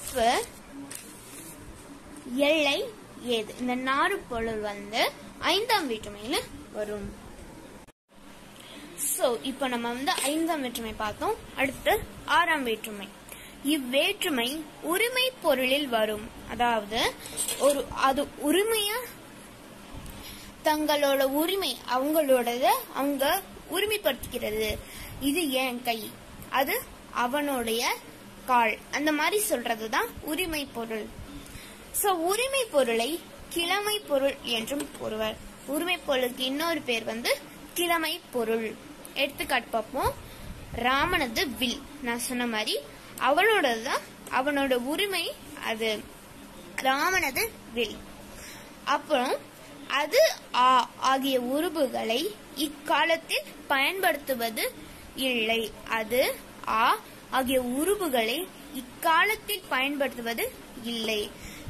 ஒப்பு எல்லை ஏது இந்த நாறு பொருள் வந்து ஐந்தாம் வேற்றுமையில வரும் சோ இப்போ நம்ம வந்து ஐந்தாம் வேற்றுமை பார்த்தோம் அடுத்து ஆறாம் வேற்றுமை இவ்வேற்றுமை உரிமை பொருளில் வரும் அதாவது ஒரு அது உரிமையா தங்களோட உரிமை அவங்களோடத அவங்க உரிமைப்படுத்திக்கிறது இது என் கை அது அவனுடைய கால் அந்த மாதிரி சொல்றதுதான் உரிமை பொருள் சோ உரிமை பொருளை கிழமை பொருள் என்றும் கூறுவர் உரிமை பொருளுக்கு இன்னொரு பேர் வந்து கிழமை பொருள் எடுத்துக்காட்டு பார்ப்போம் ராமனது வில் நான் சொன்ன மாதிரி அவனோடதுதான் அவனோட உரிமை அது ராமனது வில் அப்புறம் அது ஆ ஆகிய உருபுகளை இக்காலத்தில் பயன்படுத்துவது இல்லை அது ஆ ஆகிய உருபுகளை இக்காலத்தில் பயன்படுத்துவது இல்லை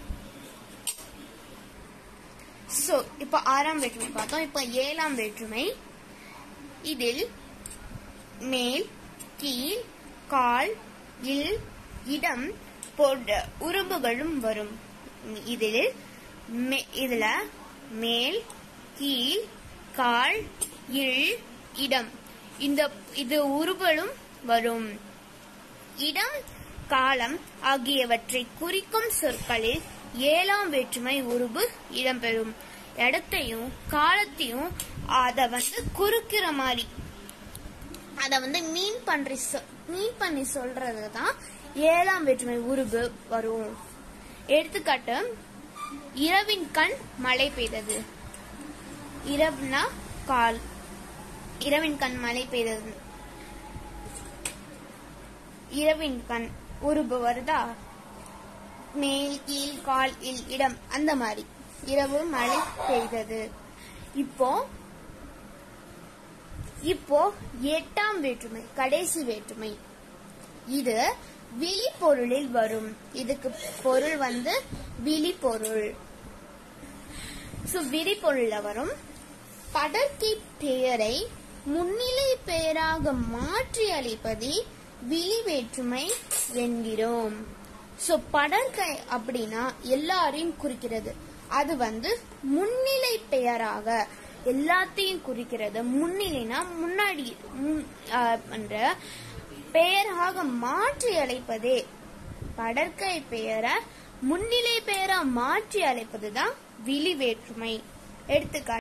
சோ இப்ப ஆறாம் வேற்றுமை பார்த்தோம் இப்ப ஏழாம் வேற்றுமை இதில் மேல் கீழ் கால் இல் இடம் போன்ற உறுப்புகளும் வரும் இதில் மே- இதுல மேல் கீழ் கால் இல் இடம் இந்த இது உருபலும் வரும் இடம் காலம் ஆகியவற்றை குறிக்கும் சொற்களில் ஏழாம் வேற்றுமை உருபு இடம்பெறும் இடத்தையும் காலத்தையும் அத வந்து குறுக்கிற மாதிரி அத வந்து மீன் பண்ணி மீன் பண்ணி சொல்றது தான் ஏழாம் வேற்றுமை உருபு வரும் எடுத்துக்காட்டு இரவின் கண் மழை பெய்தது இரவுனா கால் இரவின் கண் மழை பெய்தது இரவின் கண் உருபு வருதா மேல் கீழ் கால் இல் இடம் அந்த மாதிரி இரவு மழை பெய்தது இப்போ இப்போ எட்டாம் வேற்றுமை கடைசி வேற்றுமை இது விழிப்பொருளில் வரும் இதுக்கு பொருள் வந்து விழிப்பொருள் சோ விழிப்பொருள்ல வரும் படர்க்கை பெயரை முன்னிலை பெயராக மாற்றி அளிப்பதை விழி வேற்றுமை என்கிறோம் சோ படர்க்கை அப்படின்னா எல்லாரையும் குறிக்கிறது அது வந்து முன்னிலை பெயராக எல்லாத்தையும் குறிக்கிறது முன்னிலைனா முன்னாடி முன்- ஆ, பண்ற பெயராக மாற்றி அழைப்பதே படற்கை பெயரை முன்னிலை பெயரா மாற்றி அழைப்பதுதான் விழி வேற்றுமை எடுத்துக்காட்டு